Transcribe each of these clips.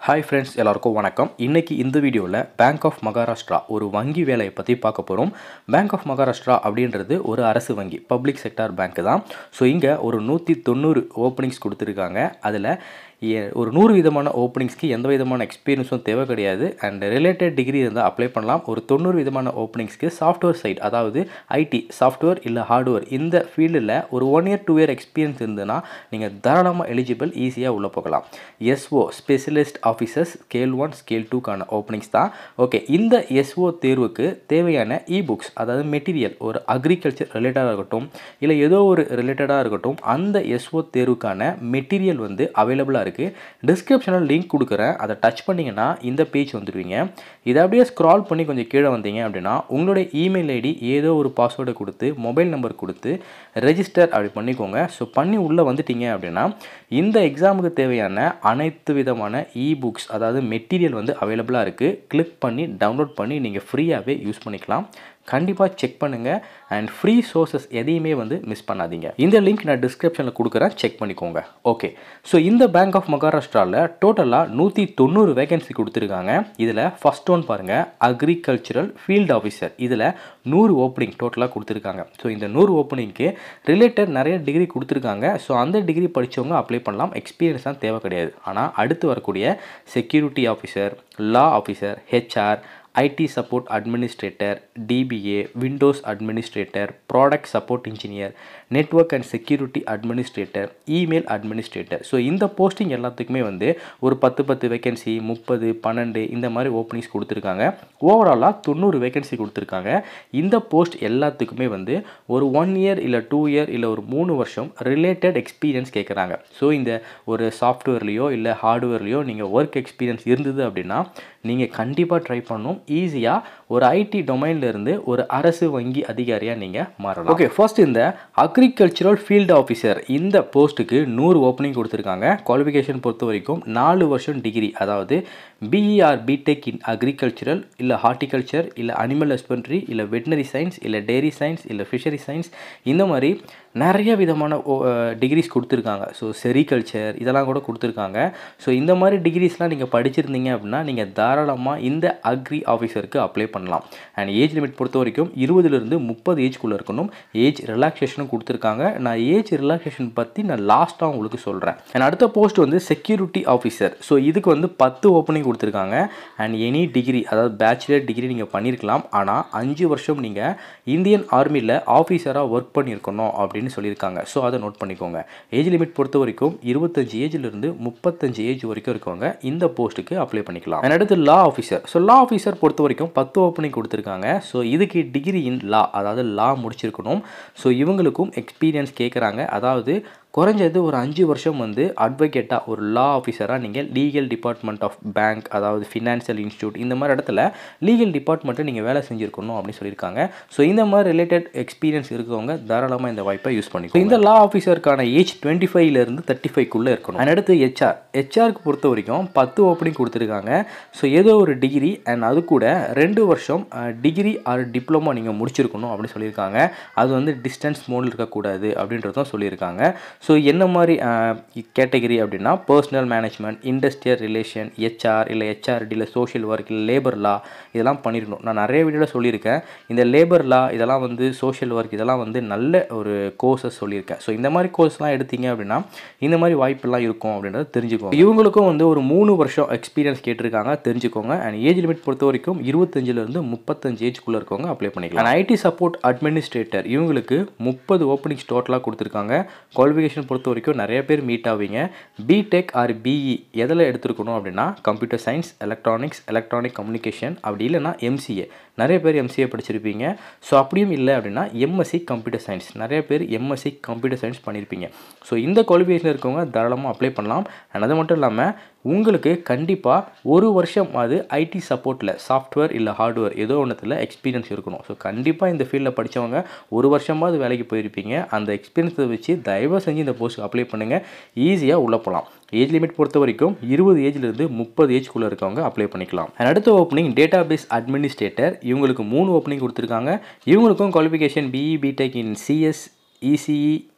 hi friends எல்லாருக்கும் வணக்கம் இன்றைக்கி இந்த வீடியோவில் பேங்க் ஆஃப் மகாராஷ்டிரா ஒரு வங்கி வேலையை பற்றி பார்க்க போகிறோம் பேங்க் ஆஃப் மகாராஷ்டிரா அப்படின்றது ஒரு அரசு வங்கி பப்ளிக் செக்டார் பேங்க் தான் ஸோ இங்கே ஒரு நூற்றி தொண்ணூறு ஓப்பனிங்ஸ் கொடுத்துருக்காங்க அதில் ஏ- ஒரு நூறு விதமான ஓப்பனிங்ஸ்க்கு எந்த விதமான எக்ஸ்பீரியன்ஸும் தேவை கிடையாது அண்ட் ரிலேட்டட் டிகிரி இருந்தால் அப்ளை பண்ணலாம் ஒரு தொண்ணூறு விதமான ஓப்பனிங்ஸ்க்கு சாஃப்ட்வேர் சைட் அதாவது ஐடி சாஃப்ட்வேர் இல்லை ஹார்ட்வேர் இந்த ஃபீல்டில் ஒரு one year two year experience இருந்ததுன்னா நீங்கள் தாராளமாக எலிஜிபிள் ஈஸியாக உள்ளே போகலாம் SO specialist officers scale one scale டூக்கான ஓப்பனிங்ஸ் தான் ஓகே இந்த எஸ்ஓ தேர்வுக்கு தேவையான இ புக்ஸ் அதாவது மெட்டீரியல் ஒரு அக்ரிகல்ச்சர் ரிலேட்டடாக இருக்கட்டும் இல்லை ஏதோ ஒரு ரிலேட்டடாக இருக்கட்டும் அந்த எஸ்ஓ தேர்வுக்கான மெட்டீரியல் வந்து அவைலபிளாக இருக்குது டிஸ்கிரிப்ஷனில் லிங்க் கொடுக்குறேன் அதை டச் பண்ணிங்கன்னா இந்த பேஜ் வந்துடுவீங்க இதை அப்படியே ஸ்க்ரால் பண்ணி கொஞ்சம் கீழே வந்தீங்க அப்படின்னா உங்களுடைய இமெயில் ஐடி ஏதோ ஒரு பாஸ்வேர்டை கொடுத்து மொபைல் நம்பர் கொடுத்து ரெஜிஸ்டர் அப்படி பண்ணிக்கோங்க ஸோ பண்ணி உள்ளே வந்துட்டீங்க அப்படின்னா இந்த எக்ஸாமுக்கு தேவையான அனைத்து விதமான இ புக்ஸ் அதாவது மெட்டீரியல் வந்து அவைலபிளாக இருக்குது கிளிக் பண்ணி டவுன்லோட் பண்ணி நீங்கள் ஃப்ரீயாகவே யூஸ் பண்ணிக்கலாம் கண்டிப்பாக செக் பண்ணுங்கள் அண்ட் ஃப்ரீ சோர்சஸ் எதையுமே வந்து மிஸ் பண்ணாதீங்க இந்த லிங்க் நான் டிஸ்கிரிப்ஷனில் கொடுக்குறேன் செக் பண்ணிக்கோங்க ஓகே ஸோ இந்த பேங்க் ஆஃப் மகாராஷ்டிராவில் டோட்டலாக நூற்றி தொண்ணூறு வேகன்சி கொடுத்துருக்காங்க இதில் ஃபஸ்ட் ஒன் பாருங்கள் அக்ரிகல்ச்சரல் ஃபீல்டு ஆஃபீஸர் இதில் நூறு ஓப்பனிங் டோட்டலாக கொடுத்துருக்காங்க ஸோ இந்த நூறு ஓப்பனிங்க்கு ரிலேட்டட் நிறைய டிகிரி கொடுத்துருக்காங்க ஸோ அந்த டிகிரி படித்தவங்க அப்ளை பண்ணலாம் எக்ஸ்பீரியன்ஸ் தான் தேவை கிடையாது ஆனால் அடுத்து வரக்கூடிய security officer law officer HR IT support administrator DBA Windows administrator product support engineer network and security administrator email administrator so இந்த போஸ்டிங் எல்லாத்துக்குமே வந்து ஒரு பத்து பத்து வேகன்சி முப்பது பன்னெண்டு இந்த மாதிரி ஓப்பனிங்ஸ் கொடுத்துருக்காங்க ஓவராலாக தொண்ணூறு வேகன்சி கொடுத்துருக்காங்க இந்த போஸ்ட் எல்லாத்துக்குமே வந்து ஒரு ஒன் இயர் இல்லை டூ இயர் இல்லை ஒரு மூணு வருஷம் ரிலேட்டட் எக்ஸ்பீரியன்ஸ் கேட்குறாங்க ஸோ இந்த ஒரு சாஃப்ட்வேர்லேயோ இல்லை ஹார்ட்வேர்லேயோ நீங்கள் ஒர்க் எக்ஸ்பீரியன்ஸ் இருந்தது அப்படின்னா நீங்கள் கண்டிப்பாக ட்ரை பண்ணணும் ஈஸியாக ஒரு ஐடி இருந்து ஒரு அரசு வங்கி அதிகாரியாக நீங்கள் மாறலாம் ஓகே ஃபர்ஸ்ட் இந்த அக்ரிகல்ச்சரல் ஃபீல்டு ஆஃபீஸர் இந்த போஸ்ட்டுக்கு நூறு ஓப்பனிங் கொடுத்துருக்காங்க குவாலிஃபிகேஷன் பொறுத்த வரைக்கும் நாலு வருஷம் டிகிரி அதாவது பிஇஆர் பிடெக் இன் அக்ரிகல்ச்சரல் இல்லை ஹார்டிகல்ச்சர் இல்லை அனிமல் ஹஸ்பண்ட்ரி இல்லை வெட்டினரி சயின்ஸ் இல்லை டெய்ரி சயின்ஸ் இல்லை ஃபிஷரி சயின்ஸ் இந்த மாதிரி நிறைய விதமான டிகிரிஸ் கொடுத்துருக்காங்க ஸோ செரிகல்ச்சர் இதெல்லாம் கூட கொடுத்துருக்காங்க ஸோ இந்த மாதிரி டிகிரிஸ்லாம் நீங்கள் படிச்சிருந்தீங்க அப்படின்னா நீங்கள் தாராளமாக இந்த அக்ரி ஆஃபீஸருக்கு அப்ளை பண்ணலாம் அண்ட் ஏஜ் லிமிட் பொறுத்த வரைக்கும் இருபதுலேருந்து முப்பது ஏஜ்குள்ளே இருக்கணும் ஏஜ் ரிலாக்ஸேஷனும் கொடுத்துருக்காங்க நான் ஏஜ் ரிலாக்ஸேஷன் பற்றி நான் லாஸ்ட்டாக உங்களுக்கு சொல்கிறேன் அண்ட் அடுத்த போஸ்ட் வந்து செக்யூரிட்டி ஆஃபீஸர் ஸோ இதுக்கு வந்து பத்து ஓப்பனிங் கொடுத்துருக்காங்க அண்ட் எனி டிகிரி அதாவது பேச்சுலர் டிகிரி நீங்கள் பண்ணியிருக்கலாம் ஆனால் அஞ்சு வருஷம் நீங்கள் இந்தியன் ஆர்மியில் ஆஃபீஸராக ஒர்க் பண்ணியிருக்கணும் அப்படின்னு சொல்லியிருக்காங்க ஸோ அதை நோட் பண்ணிக்கோங்க ஏஜ் லிமிட் பொறுத்த வரைக்கும் இருபத்தஞ்சு ஏஜ்லேருந்து முப்பத்தஞ்சு ஏஜ் வரைக்கும் இருக்கவங்க இந்த போஸ்ட்டுக்கு அப்ளை பண்ணிக்கலாம் And அடுத்து law officer so law officer பொறுத்த வரைக்கும் பத்து ஓப்பனிங் கொடுத்துருக்காங்க ஸோ இதுக்கு டிகிரி இன் லா அதாவது லா முடிச்சிருக்கணும் ஸோ இவங்களுக்கும் எக்ஸ்பீரியன்ஸ் கேட்குறாங்க அதாவது குறைஞ்சது ஒரு அஞ்சு வருஷம் வந்து அட்வொகேட்டாக ஒரு லா ஆஃபீஸராக நீங்கள் லீகல் டிபார்ட்மெண்ட் ஆஃப் பேங்க் அதாவது ஃபினான்ஷியல் இன்ஸ்டியூட் இந்த மாதிரி இடத்துல லீகல் டிபார்ட்மெண்ட்டை நீங்கள் வேலை செஞ்சுருக்கணும் அப்படின்னு சொல்லியிருக்காங்க ஸோ இந்த மாதிரி ரிலேட்டட் எக்ஸ்பீரியன்ஸ் இருக்கவங்க தாராளமாக இந்த வாய்ப்பை யூஸ் பண்ணிக்கணும் இந்த லா ஆஃபீஸருக்கான ஏஜ் டுவெண்ட்டி ஃபைவ்லேருந்து தேர்ட்டி ஃபைவ்க்குள்ளே இருக்கணும் And அடுத்து ஹெச்ஆர் ஹெச்ஆருக்கு பொறுத்த வரைக்கும் பத்து ஓப்பனிங் கொடுத்துருக்காங்க ஸோ ஏதோ ஒரு டிகிரி அண்ட் அது கூட ரெண்டு வருஷம் டிகிரி ஆர் டிப்ளமோ நீங்கள் முடிச்சிருக்கணும் அப்படின்னு சொல்லியிருக்காங்க அது வந்து டிஸ்டன்ஸ் மோடில் இருக்கக்கூடாது அப்படின்றதும் சொல்லியிருக்காங்க ஸோ என்ன மாதிரி கேட்டகரி அப்படின்னா personnel management industrial relation HR இல்லை ஹெச்ஆர்டி இல்லை சோஷியல் ஒர்க் இல்லை லேபர் லா இதெல்லாம் பண்ணியிருக்கணும் நான் நிறைய வீடியோவில் சொல்லியிருக்கேன் இந்த லேபர் லா இதெல்லாம் வந்து சோஷியல் ஒர்க் இதெல்லாம் வந்து நல்ல ஒரு கோர்சஸ் சொல்லியிருக்கேன் ஸோ இந்த மாதிரி கோர்ஸ்லாம் எடுத்தீங்க அப்படின்னா இந்த மாதிரி வாய்ப்பெல்லாம் இருக்கும் அப்படின்றத தெரிஞ்சுக்கோங்க இவங்களுக்கும் வந்து ஒரு மூணு வருஷம் எக்ஸ்பீரியன்ஸ் கேட்டிருக்காங்க தெரிஞ்சுக்கோங்க அண்ட் ஏஜ் லிமிட் பொறுத்த வரைக்கும் இருபத்தஞ்சிலேருந்து முப்பத்தஞ்சு ஏஜ்குள்ளே இருக்கவங்க அப்ளை பண்ணிக்கலாம் அண்ட் ஐடி சப்போர்ட் அட்மினிஸ்ட்ரேட்டர் இவங்களுக்கு முப்பது ஓப்பனிங்ஸ் டோட்டலாக கொடுத்துருக்காங்க குவாலிஃபிகேஷன் பொறுத்த வரைக்கும் நிறைய பேர் மீட் ஆவீங்க பிடெக் ஆர் பிஇ எதில் எடுத்துருக்கணும் அப்படின்னா computer science electronics electronic communication அப்படி இல்லைன்னா எம்சிஏ நிறைய பேர் எம்சிஏ படிச்சிருப்பீங்க ஸோ அப்படியும் இல்லை அப்படின்னா எம்எஸ்சி கம்ப்யூட்டர் சயின்ஸ் நிறைய பேர் எம்எஸ்சி கம்ப்யூட்டர் சயின்ஸ் பண்ணியிருப்பீங்க ஸோ இந்த குவாலிஃபிகேஷன் இருக்கவங்க தாராளமாக அப்ளை பண்ணலாம் அண்ட் அது மட்டும் இல்லாமல் உங்களுக்கு கண்டிப்பாக ஒரு வருஷம் அது ஐடி சப்போர்ட்டில் சாஃப்ட்வேர் இல்லை ஹார்ட்வேர் ஏதோ ஒன்றத்தில் எக்ஸ்பீரியன்ஸ் இருக்கணும் ஸோ கண்டிப்பாக இந்த ஃபீல்டில் படித்தவங்க ஒரு வருஷமாவது வேலைக்கு போயிருப்பீங்க அந்த எக்ஸ்பீரியன்ஸை வச்சு தயவு செஞ்சு இந்த போஸ்ட்டுக்கு அப்ளை பண்ணுங்கள் ஈஸியாக உள்ளே போகலாம் ஏஜ் லிமிட் பொறுத்த வரைக்கும் இருபது ஏஜ்லேருந்து முப்பது ஏஜ்குள்ளே இருக்கவங்க அப்ளை பண்ணிக்கலாம் And அடுத்த ஓப்பனிங் டேட்டா பேஸ் அட்மினிஸ்ட்ரேட்டர் இவங்களுக்கு மூணு ஓப்பனிங் கொடுத்துருக்காங்க இவங்களுக்கும் qualification BE BTech in CS ECE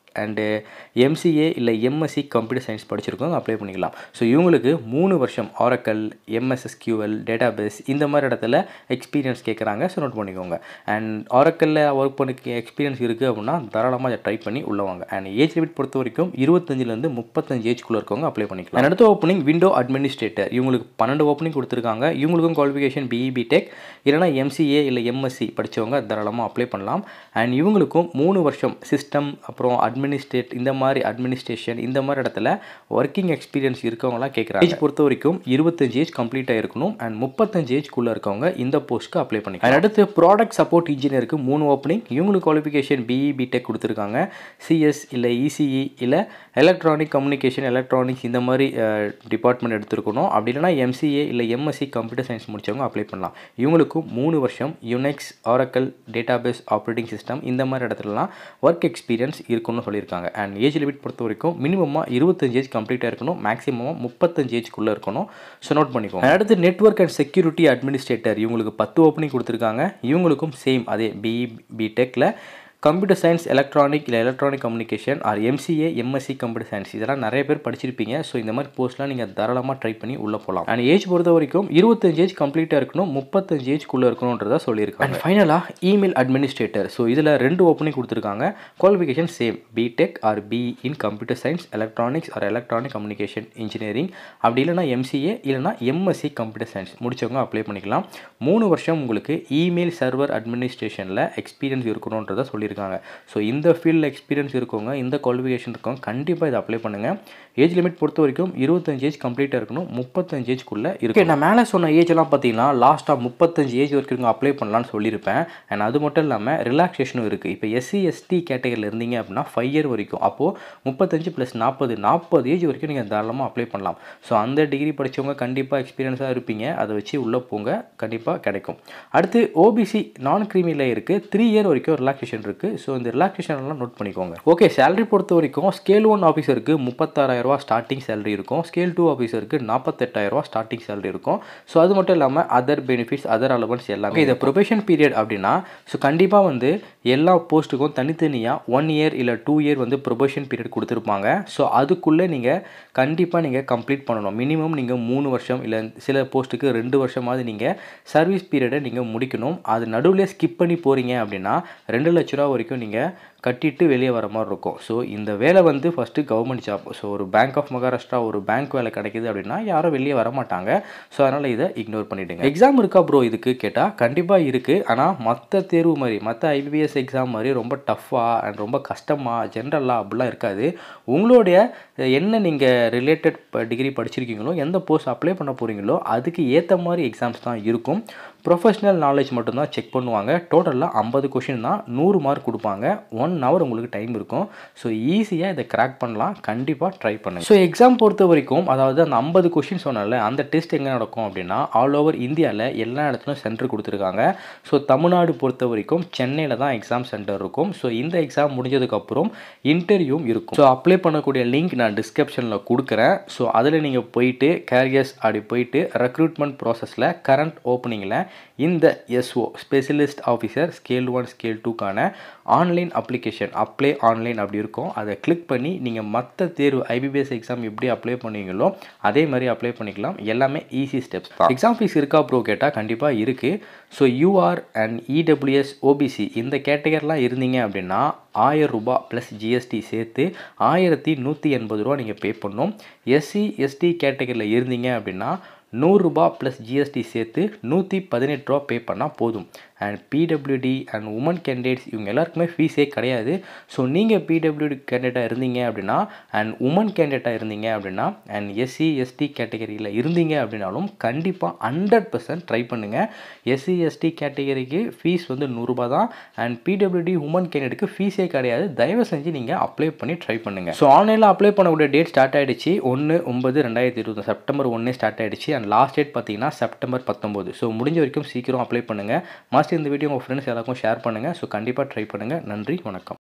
and MCA இல்லை எம்எஸ்சி கம்ப்யூட்டர் சயின்ஸ் படிச்சிருக்கோங்க அப்ளை பண்ணிக்கலாம் ஸோ இவங்களுக்கு மூணு வருஷம் ஆரக்கல் எம்எஸ்எஸ்கியூஎல் டேட்டாபேஸ் இந்த மாதிரி இடத்துல எக்ஸ்பீரியன்ஸ் கேட்குறாங்க ஸோ நோட் பண்ணிக்கோங்க அண்ட் ஆரக்கல்ல ஒர்க் பண்ணி எக்ஸ்பீரியன்ஸ் இருக்குது அப்படின்னா தாராளமாக அதை ட்ரை பண்ணி உள்ளவாங்க அண்ட் ஏஜ் லிமிட் பொறுத்த வரைக்கும் இருபத்தஞ்சிலேருந்து முப்பத்தஞ்சு ஏஜ்குள்ளே இருக்கவங்க அப்ளை பண்ணிக்கலாம் அடுத்த ஓப்பனிங் விண்டோ அட்மினிஸ்ட்ரேட்டர் இவங்களுக்கு பன்னெண்டு ஓப்பனிங் கொடுத்துருக்காங்க இவங்களுக்கும் குவாலிஃபிகேஷன் பிஇ டெக் இல்லைனா எம்சிஏ இல்லை எம்எஸ்சி படித்தவங்க தாராளமாக அப்ளை பண்ணலாம் அண்ட் இவங்களுக்கும் மூணு வருஷம் சிஸ்டம் அப்புறம் அட்மினிஸ்ட்ரேட் இந்த மாதிரி அட்மினிஸ்ட்ரேஷன் இந்த மாதிரி இடத்துல ஒர்க்கிங் எக்ஸ்பீரியன்ஸ் இருக்கவங்களாம் கேட்குறாங்க ஏஜ் பொறுத்த வரைக்கும் இருபத்தஞ்சு ஏஜ் கம்ப்ளீட் ஆகிருக்கணும் அண்ட் முப்பத்தஞ்சு ஏஜ்க்குள்ளே இருக்கவங்க இந்த போஸ்ட்க்கு அப்ளை பண்ணிக்கலாம் அடுத்து ப்ராடக்ட் சப்போர்ட் இன்ஜினியருக்கு மூணு ஓப்பனிங் இவங்களுக்கு குவாலிஃபிகேஷன் பிஇ பிடெக் கொடுத்துருக்காங்க சிஎஸ் இல்லை இசிஇ இல்லை எலக்ட்ரானிக் கம்யூனிகேஷன் எலக்ட்ரானிக்ஸ் இந்த மாதிரி டிபார்ட்மெண்ட் எடுத்துருக்கணும் அப்படி இல்லைனா எம்சிஏ இல்லை எம்எஸ்சி கம்ப்யூட்டர் சயின்ஸ் முடிச்சவங்க அப்ளை பண்ணலாம் இவங்களுக்கும் மூணு வருஷம் Unix Oracle database operating system இந்த மாதிரி இடத்துலலாம் ஒர்க் எக்ஸ்பீரியன்ஸ் இருக்குன்னு சொல்லியிருக்காங்க அண்ட் ஏஜ் லிமிட் பொறுத்த வரைக்கும் மினிமமாக இருபத்தஞ்சு ஏஜ் கம்ப்ளீட்டாக இருக்கணும் மேக்ஸிமமாக முப்பத்தஞ்சு ஏஜ்க்குள்ளே இருக்கணும் ஸோ நோட் பண்ணிக்கோங்க அடுத்து நெட்ஒர்க் அண்ட் செக்யூரிட்டி அட்மினிஸ்ட்ரேட்டர் இவங்களுக்கு பத்து ஓப்பனிங் கொடுத்துருக்காங்க இவங்களுக்கும் சேம் அதே பிஇ பிடெக்கில் கம்ப்யூட்டர் சயின்ஸ் எலக்ட்ரானிக் இல்லை electronic communication or MCA MSc computer science இதெல்லாம் நிறைய பேர் படிச்சிருப்பீங்க ஸோ இந்த மாதிரி போஸ்ட்லாம் நீங்கள் தாராளமாக ட்ரை பண்ணி உள்ளே போகலாம் அண்ட் ஏஜ் பொறுத்த வரைக்கும் இருபத்தஞ்சு ஏஜ் கம்ப்ளீட்டாக இருக்கணும் முப்பத்தஞ்சு ஏஜ்க்குள்ளே இருக்கணுன்றதா சொல்லியிருக்காங்க அண்ட் ஃபைனலாக இமெயில் அட்மினிஸ்ட்ரேட்டர் ஸோ இதில் ரெண்டு ஓப்பனிங் கொடுத்துருக்காங்க qualification same BTech or B in computer science electronics or electronic communication engineering அப்படி இல்லைனா எம்சிஏ இல்லைனா எம்எஸ்சி கம்ப்யூட்டர் சயின்ஸ் முடிச்சவங்க அப்ளை பண்ணிக்கலாம் மூணு வருஷம் உங்களுக்கு இமெயில் சர்வர் அட்மினிஸ்ட்ரேஷனில் எக்ஸ்பீரியன்ஸ் இருக்கணுன்றதை சொல்லி சொல்லியிருக்காங்க ஸோ இந்த ஃபீல்டில் எக்ஸ்பீரியன்ஸ் இருக்கவங்க இந்த குவாலிஃபிகேஷன் இருக்கவங்க கண்டிப்பாக இதை அப்ளை பண்ணுங்கள் ஏஜ் லிமிட் பொறுத்த வரைக்கும் இருபத்தஞ்சு ஏஜ் கம்ப்ளீட்டாக இருக்கணும் முப்பத்தஞ்சு ஏஜ்க்குள்ளே இருக்கு நான் மேலே சொன்ன ஏஜ் எல்லாம் பார்த்தீங்கன்னா லாஸ்ட்டாக முப்பத்தஞ்சு ஏஜ் வரைக்கும் அப்ளை பண்ணலாம்னு சொல்லியிருப்பேன் அண்ட் அது மட்டும் இல்லாமல் ரிலாக்ஸேஷனும் இருக்குது இப்போ எஸ்சி எஸ்டி கேட்டகரியில் இருந்தீங்க அப்படின்னா ஃபைவ் இயர் வரைக்கும் அப்போது முப்பத்தஞ்சு ப்ளஸ் நாற்பது நாற்பது ஏஜ் வரைக்கும் நீங்கள் தாராளமாக அப்ளை பண்ணலாம் ஸோ அந்த டிகிரி படித்தவங்க கண்டிப்பாக எக்ஸ்பீரியன்ஸாக இருப்பீங்க அதை வச்சு உள்ளே போங்க கண்டிப்பாக கிடைக்கும் அடுத்து ஓபிசி நான் கிரீமியில் இருக்குது த்ரீ இயர் வரைக்கும் ரிலாக்ஸேஷன் இருக்குது இருக்குது ஸோ இந்த ரிலாக்ஸேஷன்லாம் நோட் பண்ணிக்கோங்க ஓகே சேலரி பொறுத்த வரைக்கும் ஸ்கேல் ஒன் ஆஃபீஸருக்கு முப்பத்தாறாயிரரூவா ஸ்டார்டிங் சேலரி இருக்கும் ஸ்கேல் டூ ஆஃபீஸருக்கு நாற்பத்தெட்டாயிரரூவா ஸ்டார்டிங் சேலரி இருக்கும் ஸோ அது மட்டும் இல்லாமல் அதர் பெனிஃபிட்ஸ் அதர் அலவன்ஸ் எல்லாமே இந்த ப்ரொபேஷன் பீரியட் அப்படின்னா ஸோ கண்டிப்பாக வந்து எல்லா போஸ்ட்டுக்கும் தனித்தனியாக ஒன் இயர் இல்லை டூ இயர் வந்து ப்ரொபேஷன் பீரியட் கொடுத்துருப்பாங்க ஸோ அதுக்குள்ளே நீங்கள் கண்டிப்பாக நீங்கள் கம்ப்ளீட் பண்ணணும் மினிமம் நீங்கள் மூணு வருஷம் இல்லை சில போஸ்ட்டுக்கு ரெண்டு வருஷமாவது நீங்கள் சர்வீஸ் பீரியடை நீங்கள் முடிக்கணும் அது நடுவில் ஸ்கிப் பண்ணி போகிறீங்க அப்படின்னா ரெண்டு லட்ச ரூபா வரைக்கும் நீங்கள் கட்டிட்டு வெளியே வர மாதிரி இருக்கும் ஸோ இந்த வேலை வந்து ஃபஸ்ட்டு கவர்மெண்ட் ஜாப் ஸோ ஒரு பேங்க் ஆஃப் மகாராஷ்டிரா ஒரு பேங்க் வேலை கிடைக்குது அப்படின்னா யாரும் வெளியே வர மாட்டாங்க ஸோ அதனால் இதை இக்னோர் பண்ணிவிடுங்க எக்ஸாம் இருக்கா ப்ரோ இதுக்கு கேட்டால் கண்டிப்பாக இருக்குது ஆனால் மற்ற தேர்வு மாதிரி மற்ற ஐபிபிஎஸ் எக்ஸாம் மாதிரி ரொம்ப டஃப்பாக அண்ட் ரொம்ப கஷ்டமாக ஜென்ரலாக அப்படிலாம் இருக்காது உங்களுடைய என்ன நீங்கள் ரிலேட்டட் டிகிரி படிச்சிருக்கீங்களோ எந்த போஸ்ட் அப்ளை பண்ண போகிறீங்களோ அதுக்கு ஏற்ற மாதிரி எக்ஸாம்ஸ் தான் இருக்கும் ப்ரொஃபஷ்னல் நாலேஜ் மட்டும்தான் செக் பண்ணுவாங்க டோட்டலாக ஐம்பது கொஷின் தான் நூறு மார்க் கொடுப்பாங்க ஒன் ஹவர் உங்களுக்கு டைம் இருக்கும் ஸோ ஈஸியாக இதை கிராக் பண்ணலாம் கண்டிப்பாக ட்ரை பண்ணுங்கள் ஸோ எக்ஸாம் பொறுத்த வரைக்கும் அதாவது அந்த ஐம்பது கொஷின் சொன்னால அந்த டெஸ்ட் எங்கே நடக்கும் அப்படின்னா ஆல் ஓவர் இந்தியாவில் எல்லா இடத்துலையும் சென்டர் கொடுத்துருக்காங்க ஸோ தமிழ்நாடு பொறுத்த வரைக்கும் சென்னையில் தான் எக்ஸாம் சென்டர் இருக்கும் ஸோ இந்த எக்ஸாம் முடிஞ்சதுக்கப்புறம் இன்டர்வியூவும் இருக்கும் ஸோ அப்ளை பண்ணக்கூடிய லிங்க் நான் டிஸ்கிரிப்ஷனில் கொடுக்குறேன் ஸோ அதில் நீங்கள் போயிட்டு கேரியர்ஸ் அப்படி போயிட்டு ரெக்ரூட்மெண்ட் ப்ராசஸில் கரண்ட் ஓப்பனிங்கில் இந்த SO specialist officer scale one scale டூக்கான ஆன்லைன் அப்ளிகேஷன் அப்ளை ஆன்லைன் அப்படி இருக்கும் அதை கிளிக் பண்ணி நீங்கள் மற்ற தேர்வு ஐபிபிஎஸ் எக்ஸாம் எப்படி அப்ளை பண்ணுவீங்களோ அதே மாதிரி அப்ளை பண்ணிக்கலாம் எல்லாமே ஈஸி ஸ்டெப்ஸ் தான் எக்ஸாம் ஃபீஸ் இருக்கா ப்ரோ கேட்டால் கண்டிப்பாக இருக்குது so UR and EWS OBC இந்த கேட்டகரிலாம் இருந்தீங்க அப்படின்னா ஆயிரம் ரூபாய் ப்ளஸ் ஜிஎஸ்டி சேர்த்து ஆயிரத்தி நூற்றி எண்பது ரூபா நீங்கள் பே பண்ணணும் எஸ்சி எஸ்டி கேட்டகரியில் இருந்தீங்க அப்படின்னா நூறுரூபா ப்ளஸ் ஜிஎஸ்டி சேர்த்து நூற்றி பதினெட்டு ரூபா பே பண்ணால் போதும் and PWD and women candidates இவங்க எல்லாருக்குமே ஃபீஸே கிடையாது ஸோ நீங்கள் பிடபிள்யூடி கேண்டிடேட்டாக இருந்தீங்க அப்படின்னா அண்ட் உமன் கேண்டிடேட்டாக இருந்தீங்க அப்படின்னா அண்ட் எஸ்சி எஸ்டி கேட்டகரியில் இருந்தீங்க அப்படின்னாலும் கண்டிப்பாக ஹண்ட்ரட் பர்சன்ட் ட்ரை பண்ணுங்கள் எஸ்சி எஸ்டி கேட்டகரிக்கு ஃபீஸ் வந்து நூறுரூபா தான் அண்ட் பிடபிள்யூடி உமன் கேண்டிடேட்டுக்கு ஃபீஸே கிடையாது தயவு செஞ்சு நீங்கள் அப்ளை பண்ணி ட்ரை பண்ணுங்கள் ஸோ ஆன்லைனில் அப்ளை பண்ணக்கூடிய டேட் ஸ்டார்ட் ஆகிடுச்சு ஒன்று ஒன்பது ரெண்டாயிரத்தி இருபது செப்டம்பர் ஒன்றே ஸ்டார்ட் ஆகிடுச்சு அண்ட் லாஸ்ட் டேட் பார்த்தீங்கன்னா செப்டம்பர் பத்தொம்போது ஸோ முடிஞ்ச வரைக்கும் சீக்கிரம் அப்ளை பண்ணுங்கள் மாஸ்டர் இந்த வீடியோ உங்கள் ஃப்ரெண்ட்ஸ் எல்லாருக்கும் ஷேர் பண்ணுங்கள் ஸோ கண்டிப்பாக ட்ரை பண்ணுங்கள் நன்றி வணக்கம்